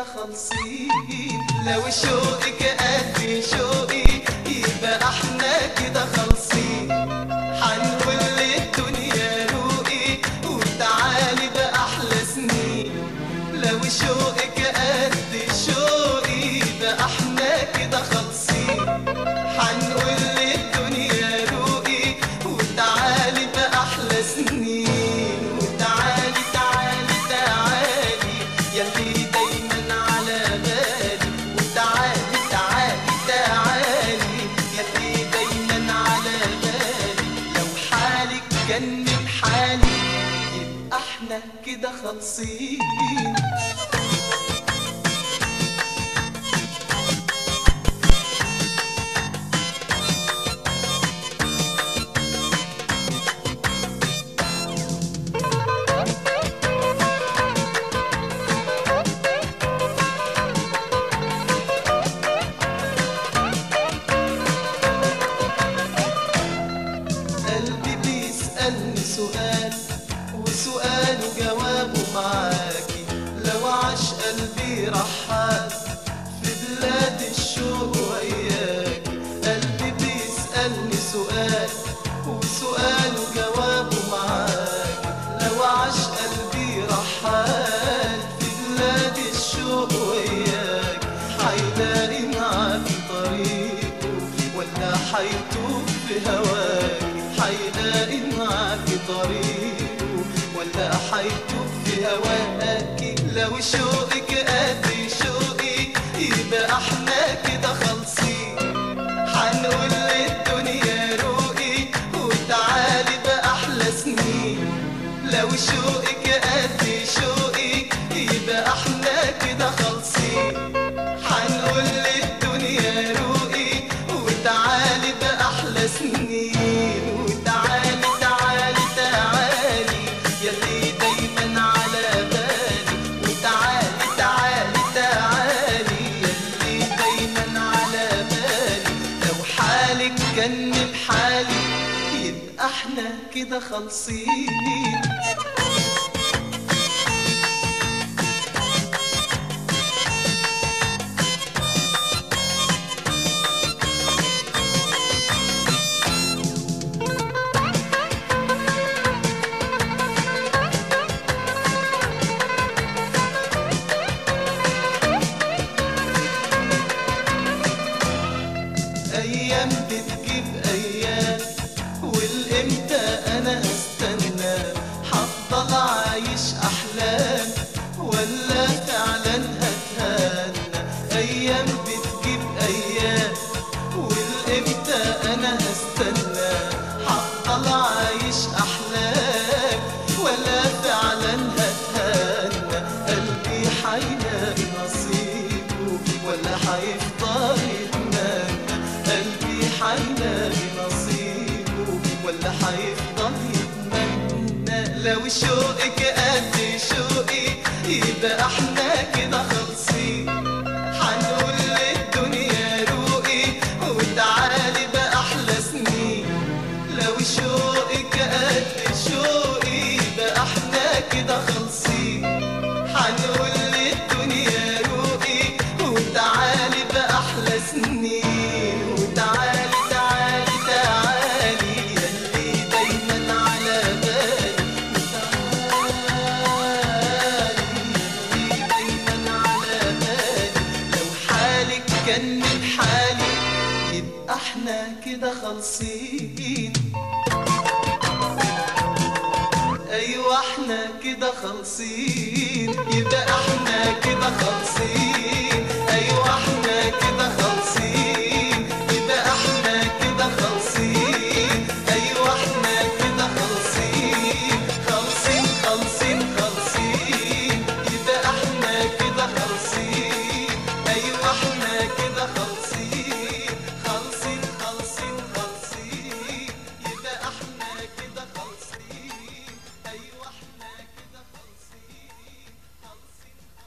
كده خالصين لو شوقك قد شوقي يبقى احنا كده خالصين هنقول للدنيا روقي وتعالي بأحلى سنين لو شوقك قد شوقي يبقى احنا كده خالصين هنقول للدنيا روقي وتعالي بأحلى سنين وتعالي تعالي تعالي يلي دايما على بالي وتعالي تعالي تعالي يلي دايما على بالي لو حالك جنن حالي يبقى احنا كده خالصين قلبي بيسألني سؤال وسؤاله جوابه معاكي لو عاش قلبي رحال في بلاد الشوق وياكي قلبي بيسألني سؤال وسؤاله جوابه معاكي لو عاش قلبي رحال في بلاد الشوق وياكي هيلاقي معاكي طريقه ولا هيتوه في هواكي هيلاقي معاكي طريقه ولا هيتوه في هواكي لو شوقك قد شوقي يبقى احنا كده خالصين هنقول للدنيا روقي وتعالي بأحلى سنين لو شوقك قد شوقي يبقى احنا كده خالصين هنقول للدنيا روقي وتعالي بأحلى سنين وتعالي تعالي تعالي يلي دايما على بالي وتعالي تعالي تعالي يلي دايما على بالي لو حالك جن بحالي يبقى احنا كده خالصين ايام بتجيب ايام والامتى انا هستنى هفضل عايش احلام ولا فعلا هتهنى ايام بتجيب ايام والامتى انا هستنى هفضل عايش احلام ولا فعلا هتهنى قلبي حيلاقي نصيبه ولا هيفضل يتمنى قلبي حيلاقي نصيبه ولا هيفضل يتمنى لو شوقك قد شوقي يبقى احنا كده خالصين هنقول للدنيا روقي وتعالي بأحلى سنين لو شوقك قد شوقي يبقى احنا كده خالصين هنقول للدنيا روقي وتعالي بأحلى سنين وتعالي تعالي تعالي يلي دايما على بالي وتعالي يلي دايما على بالي لو حالك كان بحالي يبقى احنا كده خالصين ايوه احنا كده خالصين يبقى احنا كده خالصين